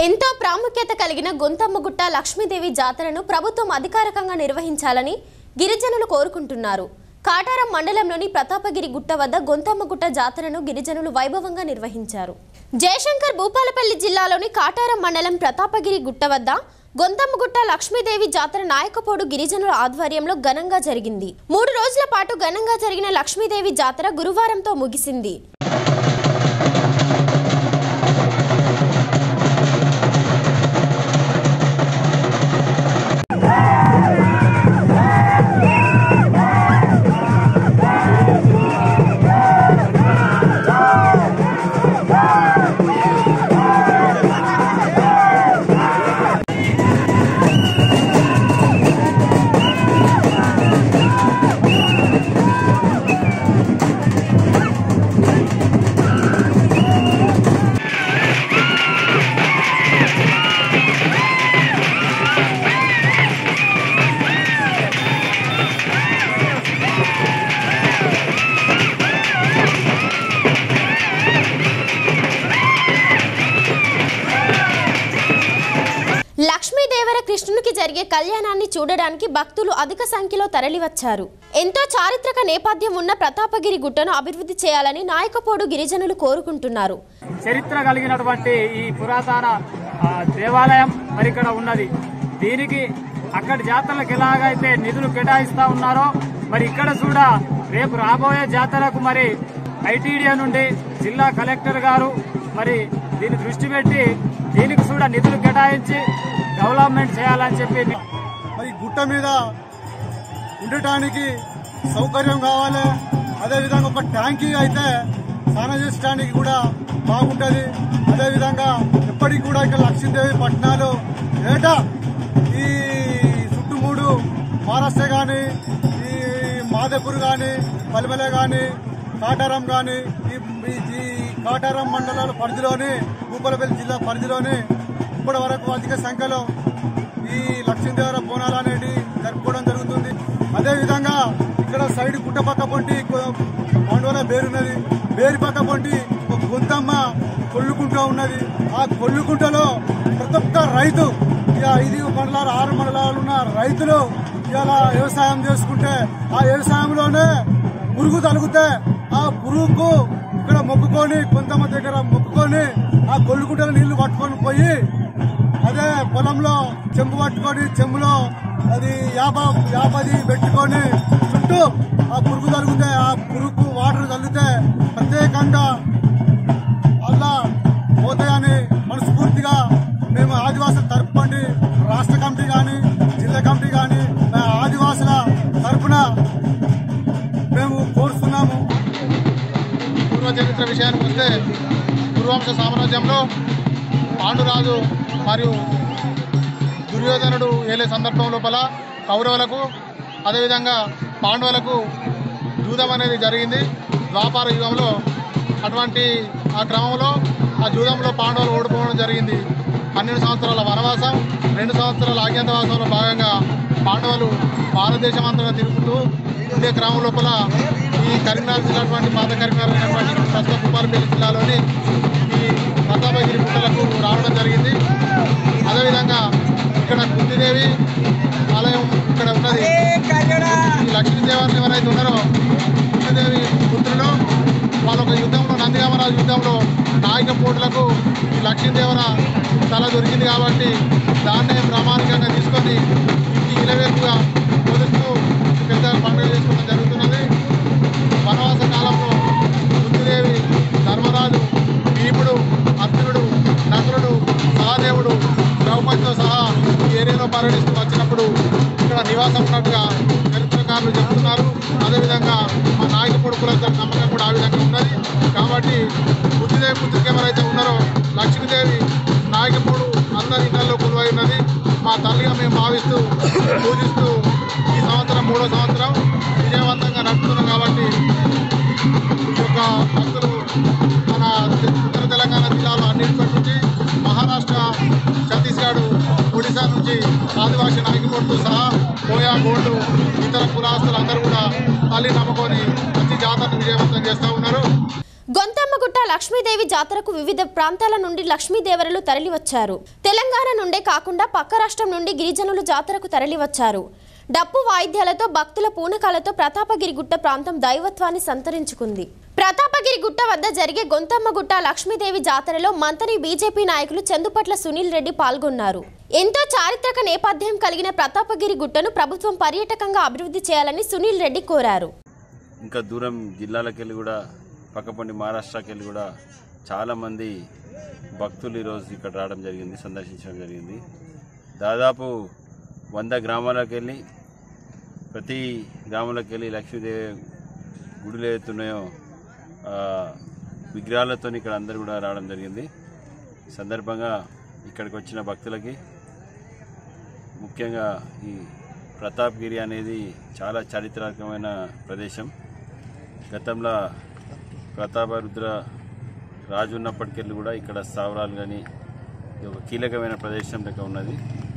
ఎంతో ప్రాముఖ్యత కలిగిన గొంతమ్మగుట్ట లక్ష్మీదేవి జాతరను ప్రభుత్వం అధికారికంగా నిర్వహించాలని గిరిజనులు కోరుకుంటున్నారు కాటారం మండలంలోని ప్రతాపగిరి గుట్ట వద్ద గొంతమ్మగుట్ట జాతరను గిరిజనులు వైభవంగా నిర్వహించారు జయశంకర్ భూపాలపల్లి జిల్లాలోని కాటారం మండలం ప్రతాపగిరి గుట్ట వద్ద గొంతమ్మగుట్ట లక్ష్మీదేవి జాతర నాయకపోడు గిరిజనుల ఆధ్వర్యంలో ఘనంగా జరిగింది మూడు రోజుల పాటు ఘనంగా జరిగిన లక్ష్మీదేవి జాతర గురువారంతో ముగిసింది లక్ష్మీదేవర కృష్ణునికి జరిగే కళ్యాణాన్ని చూడడానికి భక్తులు అధిక సంఖ్యలో తరలివచ్చారు ఎంతో చారిత్రక నేపథ్యం ఉన్న ప్రతాపగిరి గుట్టను అభివృద్ధి చేయాలని నాయకపోడు గిరిజనులు కోరుకుంటున్నారు చరిత్ర కలిగినటువంటి ఈ పురాతన ఆ, దేవాలయం మరి ఇక్కడ ఉన్నది దీనికి అక్కడి జాతరలకు ఎలాగైతే నిధులు కేటాయిస్తా ఉన్నారో మరి ఇక్కడ కూడా రేపు రాబోయే జాతరకు మరి ఐటీడీఏ నుండి జిల్లా కలెక్టర్ గారు మరి దీన్ని దృష్టి పెట్టి దీనికి కూడా నిధులు కేటాయించి డెవలప్మెంట్ చేయాలని చెప్పి మరి గుట్ట మీద ఉండటానికి సౌకర్యం కావాలి అదేవిధంగా ఒక ట్యాంకీ అయితే స్నానం చేసడానికి కూడా బాగుంటుంది అదేవిధంగా ఎప్పటికి కూడా ఇక్కడ లక్ష్మీదేవి పట్టణాలు ఏటా ఈ చుట్టుమూడు మహారాష్ట్ర కానీ ఈ మాదేపూర్ కానీ పల్మెల కానీ కాటారం కానీ ఈ ఈ- ఈ కాటారం మండలాల పరిధిలోని భూపాలపల్లి జిల్లా పరిధిలోని ఇప్పటి వరకు అధిక సంఖ్యలో ఈ లక్ష్మీదేవర బోనాలు అనేవి జరుపుకోవడం జరుగుతుంది అదే విధంగా ఇక్కడ సైడ్ గుట్ట పక్క పొంటి పాండవల బేరున్నది బేరు పక్క పొంటి ఒక గొంతమ్మ కొల్లుకుంట ఉన్నది ఆ కొల్లుకుంటలో ప్రతి ఒక్క రైతు ఇక ఐదు మండలాలు ఆరు మండలాలు ఉన్న రైతులు ఇలా వ్యవసాయం చేసుకుంటే ఆ వ్యవసాయంలోనే పురుగు తలుగుతే ఆ పురుగుకు ఇక్కడ మొక్కుకొని కొంతమ దగ్గర మొక్కుకొని ఆ కొల్లుకుంటలో నీళ్లు పట్టుకొని పోయి అదే పొలంలో చెంబు పట్టుకొని చెంబులో అది యాప యాపది పెట్టుకొని చుట్టూ ఆ పురుగు తగిలితే ఆ పురుగుకు వాటర్ చల్లితే ప్రత్యేకంగా అలా పోతాయని మనస్ఫూర్తిగా మేము ఆదివాసుల తరపుండి రాష్ట్ర కమిటీ కానీ జిల్లా కమిటీ కానీ మా ఆదివాసుల తరపున మేము కోరుతున్నాము పూర్వ చరిత్ర విషయానికి వస్తే పూర్వంశ సామ్రాజ్యంలో పాండురాజు మరియు దుర్యోధనుడు ఏలే సందర్భం లోపల కౌరవులకు అదేవిధంగా పాండవులకు జూదం అనేది జరిగింది ద్వాపార యుగంలో అటువంటి ఆ క్రమంలో ఆ జూదంలో పాండవులు ఓడిపోవడం జరిగింది పన్నెండు సంవత్సరాల వనవాసం రెండు సంవత్సరాల ఆజ్ఞాతవాసంలో భాగంగా పాండవులు భారతదేశం అంతటా తిరుగుతూ ఉండే క్రమం లోపల ఈ కరీంనగర్ జిల్లా అటువంటి పాత కరీంనగర్ అయినటువంటి ప్రస్తుత భూపాలపల్లి జిల్లాలోని ఈ ప్రతాపగిరి గుట్టలకు రావడం జరిగింది అదేవిధంగా ఇక్కడ కుంతిదేవి ఆలయం ఇక్కడ ఉన్నది ఈ లక్ష్మీదేవారిని ఎవరైతే ఉన్నారో కుంతిదేవి పుత్రులు వాళ్ళ ఒక యుద్ధంలో నందిగామరాజు యుద్ధంలో నాయక పోటులకు ఈ లక్ష్మీదేవర తల దొరికింది కాబట్టి దాన్నే ప్రామాణికంగా తీసుకొని ఇంటికి ఇలవేపుగా పొదుస్తూ పెద్ద పండుగ చేసుకోవడం జరుగుతున్నది వనవాస కాలంలో కుంతిదేవి ధర్మరాజు భీముడు అర్జునుడు నకులుడు సహదేవుడు ద్రౌపదితో సహా ఈ ఏరియాలో పర్యటిస్తూ వచ్చినప్పుడు ఇక్కడ నివాసం ఉన్నట్టుగా చరిత్రకారులు చెప్తున్నారు అదేవిధంగా మా నాయకపూడి కులందరి నమ్మకం కూడా ఆ విధంగా ఉన్నది కాబట్టి బుద్ధిదేవి పుత్రిక ఎవరైతే ఉన్నారో లక్ష్మీదేవి నాయకపూడు అందరి ఇళ్లలో కొలువై ఉన్నది మా తల్లిగా మేము భావిస్తూ పూజిస్తూ ఈ సంవత్సరం మూడో సంవత్సరం విజయవంతంగా నడుపుతున్నాం కాబట్టి ఈ యొక్క భక్తులు మన ఉత్తర తెలంగాణ జిల్లాలో అన్నింటి నుంచి మహారాష్ట్ర ఛత్తీస్గఢ్ ఒడిశా నుంచి ఆదివాసీ నాయకులతో సహా కోయా గోండు ఇతర కులాస్తులు అందరూ కూడా తల్లి నమ్ముకొని ప్రతి జాతరను విజయవంతం చేస్తూ ఉన్నారు గొంతమ్మగుట్ట లక్ష్మీదేవి జాతరకు వివిధ ప్రాంతాల నుండి లక్ష్మీదేవరలు తరలివచ్చారు తెలంగాణ నుండే కాకుండా పక్క రాష్ట్రం నుండి గిరిజనులు జాతరకు తరలివచ్చారు డప్పు వాయిద్యాలతో భక్తుల పూనకాలతో ప్రతాపగిరి గుట్ట ప్రాంతం దైవత్వాన్ని సంతరించుకుంది ప్రతాపగిరి గుట్ట వద్ద జరిగే గొంతమ్మగుట్ట లక్ష్మీదేవి జాతరలో మంతని బీజేపీ నాయకులు చందుపట్ల సునీల్ రెడ్డి పాల్గొన్నారు ఎంతో చారిత్రక నేపథ్యం కలిగిన ప్రతాపగిరి గుట్టను ప్రభుత్వం పర్యాటకంగా అభివృద్ధి చేయాలని సునీల్ రెడ్డి కోరారు ఇంకా దూరం జిల్లాలకు వెళ్ళి కూడా పక్కపండి మహారాష్ట్రకి వెళ్ళి కూడా చాలామంది భక్తులు ఈరోజు ఇక్కడ రావడం జరిగింది సందర్శించడం జరిగింది దాదాపు వంద గ్రామాలకు వెళ్ళి ప్రతి గ్రామంలోకి వెళ్ళి లక్ష్మీదేవి గుడిలో ఏతున్నాయో విగ్రహాలతో ఇక్కడ అందరు కూడా రావడం జరిగింది ఈ సందర్భంగా ఇక్కడికి వచ్చిన భక్తులకి ముఖ్యంగా ఈ ప్రతాప్గిరి అనేది చాలా చారిత్రాత్మకమైన ప్రదేశం గతంలో ప్రతాపరుద్ర రాజు ఉన్నప్పటికెళ్ళి కూడా ఇక్కడ స్థావరాలు కానీ ఇది ఒక కీలకమైన ప్రదేశం లెక్క ఉన్నది